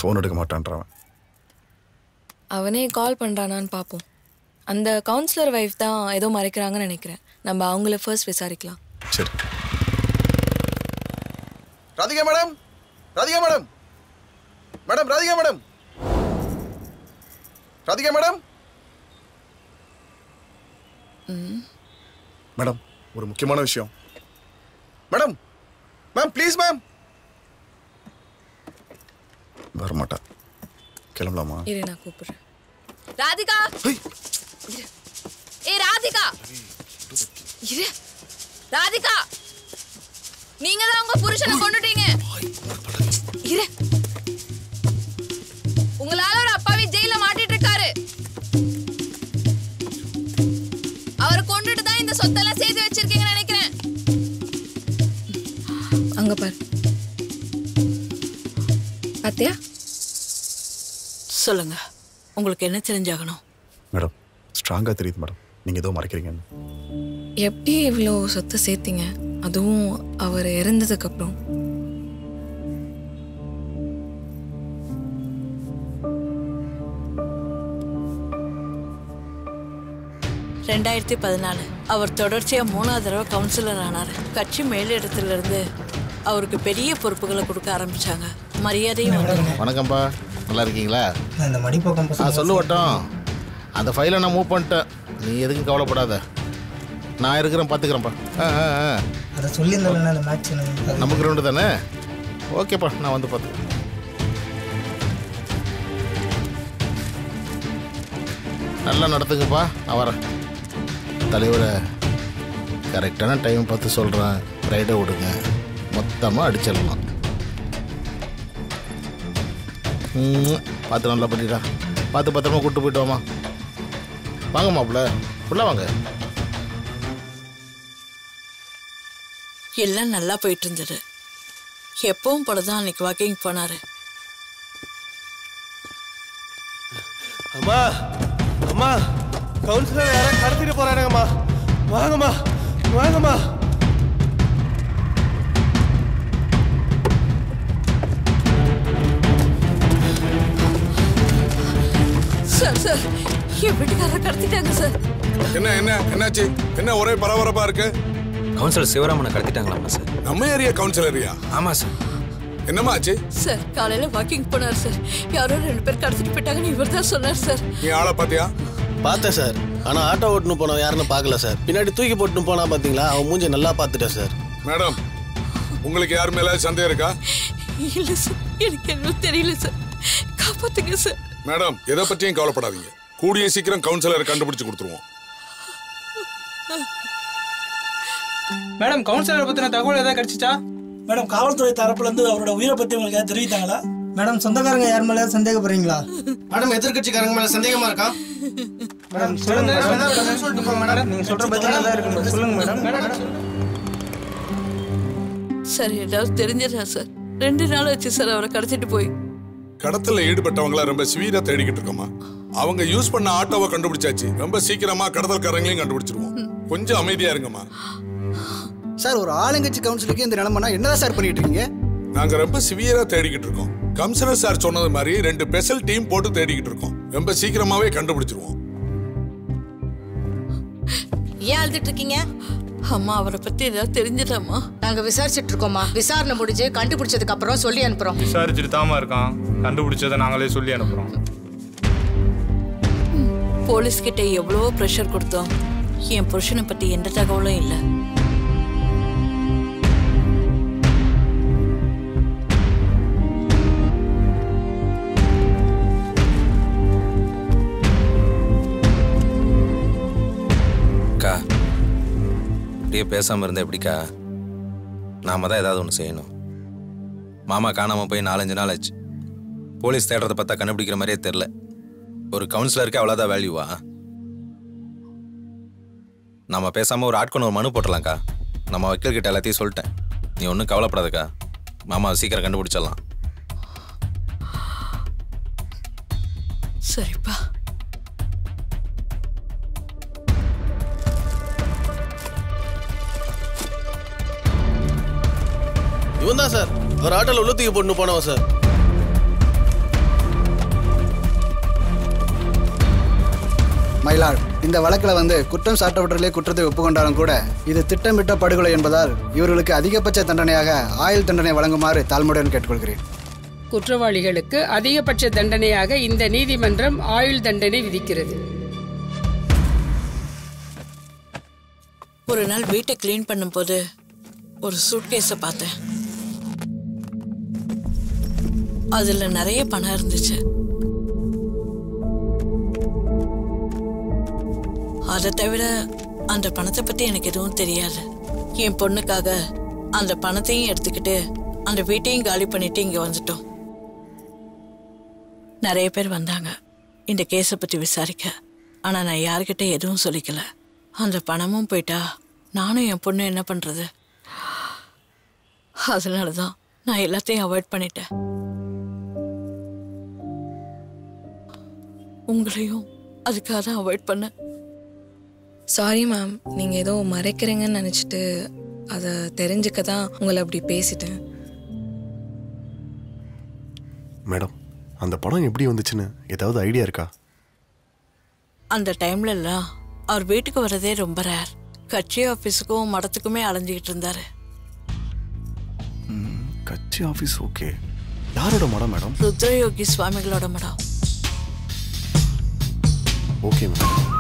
Phone எடுக்க மாட்டான்றவன் அவனே கால் பண்ணுறானான்னு பார்ப்போம் அந்த கவுன்சிலர் வைஃப் தான் ஏதோ மறைக்கிறாங்கன்னு நினைக்கிறேன் நம்ம அவங்கள ஃபர்ஸ்ட் விசாரிக்கலாம் சரி Radhika madam Radhika madam madam Radhika madam Radhika madam madam ஒரு முக்கியமான விஷயம் மேடம் மேம் ப்ளீஸ் மேம் வரமாட்டா கிளம்பலாமா இரு நான் கூப்பிடுறேன் ராதிகா இரு. ஏய் ராதிகா இரு ராதிகா நீங்க தான் உங்க புருஷனை கொண்டுட்டீங்க இரு உங்களால ஒரு அப்பாவி ஜெயில மாட்டிட்டு இருக்காரு அவரை கொண்டுட்டு தான் இந்த சொத்தெல்லாம் சேர்த்து வச்சிருக்கீங்கன்னு நினைக்கிறேன் அங்க பாரு பாத்தியா சொல்லுங்க உங்களுக்கு என்ன தெரிஞ்சாகணும் மேடம் ஸ்ட்ராங்காக தெரியுது மேடம் நீங்கள் ஏதோ மறைக்கிறீங்கன்னு எப்படி இவ்வளோ சொத்தை சேர்த்தீங்க அதுவும் அவர் இறந்ததுக்கு அப்புறம் ரெண்டாயிரத்தி பதினாலு அவர் தொடர்ச்சியா மூணாவது தடவை கவுன்சிலர் ஆனார் கட்சி மேலிடத்துல இருந்து அவருக்கு பெரிய பொறுப்புகளை கொடுக்க ஆரம்பிச்சாங்க மரியாதையும் வந்தது வணக்கம்ப்பா நல்லா இருக்கீங்களா நான் இந்த மடிப்பக்கம் ஆ சொல்லு வட்டம் அந்த ஃபைலை நான் மூவ் பண்ணிட்டேன் நீ எதுக்கும் கவலைப்படாத நான் இருக்கிறேன் பார்த்துக்கிறேன்ப்பா ஆ ஆ ஆ அதை சொல்லியிருந்தேன் அந்த மேட்ச் நம்ம கிரவுண்டு தானே ஓகேப்பா நான் வந்து பார்த்துக்கிறேன் நல்லா நடத்துங்கப்பா நான் வரேன் தலைவரை கரெக்டான டைம் பார்த்து சொல்கிறேன் ரைடை விடுங்க மொத்தமாக அடிச்சிடலாம் ம், பார்த்து நல்லா பண்ணிடா பார்த்து பத்திரமா கூப்பிட்டு போயிட்டு வாமா வாங்க மாப்பிள்ள ஃபுல்லாக வாங்க எல்லாம் நல்லா போயிட்டு இருந்தது எப்பவும் போலதான் அன்னைக்கு வாக்கிங் போனாரு அம்மா அம்மா கவுன்சிலர் யாரும் கடத்திட்டு போறானுங்கம்மா வாங்கம்மா வாங்கம்மா சார் சார் என் வீட்டுக்காரரை கடத்திட்டாங்க சார் என்ன என்ன என்னாச்சு என்ன ஒரே பரபரப்பா இருக்கு கவுன்சிலர் சிவராமனை கடத்திட்டாங்களாமா சார் நம்ம ஏரியா கவுன்சிலரியா ஆமா சார் என்னம்மா ஆச்சு சார் காலையில வாக்கிங் போனார் சார் யாரோ ரெண்டு பேர் கடத்திட்டு போயிட்டாங்கன்னு இவர் தான் சொன்னார் சார் நீ ஆளை பாத்தியா பார்த்தேன் சார் ஆனா ஆட்டோ ஓட்டுன்னு போனவன் யாருன்னு பார்க்கல சார் பின்னாடி தூக்கி போட்டுன்னு போனா பாத்தீங்களா அவன் மூஞ்சி நல்லா பார்த்துட்டேன் சார் மேடம் உங்களுக்கு யார் மேல சந்தேகம் இருக்கா இல்ல சார் எனக்கு எதுவும் தெரியல சார் காப்பாத்துங்க சார் மேடம் எதை பற்றியும் கவலைப்படாதீங்க கூடிய சீக்கிரம் கவுன்சிலரை கண்டுபிடிச்சு கொடுத்துருவோம் மேடம் கவுன்சிலரை பத்தின தகவல் ஏதாவது கிடைச்சிச்சா மேடம் காவல்துறை தரப்புல இருந்து அவரோட உயிரை பத்தி உங்களுக்கு ஏதாவது தெரிவித்தாங்களா மேடம் சொந்தக்காரங்க யார் மேலே சந்தேகப்படுறீங்களா மேடம் எதிர்கட்சிக்காரங்க மேல சந்தேகமா இருக்கா மேடம் சொல்லுங்க மேடம் நீங்க சொல்ற பதில் நல்லா இருக்கு சொல்லுங்க மேடம் சார் ஏதாவது தெரிஞ்சிடா சார் ரெண்டு நாள் ஆச்சு சார் அவரை கடத்திட்டு போய் கடத்தல ஈடுபட்டவங்கள ரொம்ப ஸ்வீரா தேடிக்கிட்டு இருக்கோமா அவங்க யூஸ் பண்ண ஆட்டோவை கண்டுபிடிச்சாச்சு ரொம்ப சீக்கிரமா கடத்தல்காரங்களையும் கண்டுபிடிச்சிருவோம் கொஞ்சம் அமைதியா இருங்கம்மா சார் ஒரு ஆளுங்கட்சி கவுன்சிலுக்கு இந்த நிலைமைனா என்னதான் சார் பண்ணிட்டு இருக்கீங்க நாங்க ரொம்ப சிவியரா தேடிக்கிட்டு இருக்கோம் கம்சனர் சார் சொன்னது மாதிரி ரெண்டு ஸ்பெஷல் டீம் போட்டு தேடிக்கிட்டு இருக்கோம் ரொம்ப சீக்கிரமாவே கண்டுபிடிச்சிருவோம் ஏன் அழுதுட்டு இருக்கீங்க அம்மா அவரை பத்தி ஏதாவது தெரிஞ்சிட்டாமா நாங்க விசாரிச்சுட்டு இருக்கோம்மா விசாரணை முடிஞ்சு கண்டுபிடிச்சதுக்கு அப்புறம் சொல்லி அனுப்புறோம் விசாரிச்சுட்டு தாமா இருக்கான் கண்டுபிடிச்சதை நாங்களே சொல்லி அனுப்புறோம் போலீஸ் கிட்ட எவ்வளவோ ப்ரெஷர் கொடுத்தோம் என் புருஷனை பத்தி எந்த தகவலும் இல்லை அக்கா இப்படியே பேசாம இருந்தா எப்படிக்கா நாம தான் ஏதாவது ஒன்று செய்யணும் மாமா காணாம போய் நாலஞ்சு நாள் ஆச்சு போலீஸ் தேடுறத பார்த்தா கண்டுபிடிக்கிற மாதிரியே தெரில ஒரு கவுன்சிலருக்கு அவ்வளோதான் வேல்யூவா நம்ம பேசாம ஒரு ஆட்கொண்டு ஒரு மனு போட்டுடலாம்க்கா நம்ம வக்கீல் கிட்ட எல்லாத்தையும் சொல்லிட்டேன் நீ ஒன்றும் கவலைப்படாதக்கா மாமாவை சீக்கிரம் கண்டுபிடிச்சிடலாம் சரிப்பா இவன் தான் சார் ஒரு ஆட்டோல உள்ள தூக்கி போட்டு போனவன் சார் மயிலாள் இந்த வழக்கில் வந்து குற்றம் சாட்டப்பட்டவர்களே குற்றத்தை ஒப்புக்கொண்டாலும் கூட இது திட்டமிட்ட படுகொலை என்பதால் இவர்களுக்கு அதிகபட்ச தண்டனையாக ஆயுள் தண்டனை வழங்குமாறு தாழ்மையுடன் கேட்டுக்கொள்கிறேன் குற்றவாளிகளுக்கு அதிகபட்ச தண்டனையாக இந்த நீதிமன்றம் ஆயுள் தண்டனை விதிக்கிறது ஒரு நாள் வீட்டை க்ளீன் பண்ணும்போது ஒரு சூட்கேஸை பார்த்தேன் அதுல நிறைய பணம் இருந்துச்சு அதை தவிர அந்த பணத்தை பத்தி எனக்கு எதுவும் தெரியாது என் பொண்ணுக்காக அந்த பணத்தையும் எடுத்துக்கிட்டு அந்த வீட்டையும் காலி பண்ணிட்டு இங்க வந்துட்டோம் நிறைய பேர் வந்தாங்க இந்த கேஸை பத்தி விசாரிக்க ஆனா நான் யார்கிட்ட எதுவும் சொல்லிக்கல அந்த பணமும் போயிட்டா நானும் என் பொண்ணு என்ன பண்றது அதனால தான் நான் எல்லாத்தையும் அவாய்ட் பண்ணிட்டேன் உங்களையும் அதுக்காக தான் அவாய்ட் பண்ணேன் சாரி மேம் நீங்கள் ஏதோ மறைக்கிறீங்கன்னு நினச்சிட்டு அதை தெரிஞ்சுக்க தான் உங்களை அப்படி பேசிட்டேன் மேடம் அந்த படம் எப்படி வந்துச்சுன்னு ஏதாவது ஐடியா இருக்கா அந்த டைம்ல எல்லாம் அவர் வீட்டுக்கு வர்றதே ரொம்ப ரேர் கட்சி ஆஃபீஸுக்கும் மடத்துக்குமே அலைஞ்சிக்கிட்டு இருந்தாரு கட்சி ஆஃபீஸ் ஓகே யாரோட மடம் மேடம் ருத்ரயோகி சுவாமிகளோட மடம் ஓகே மேடம்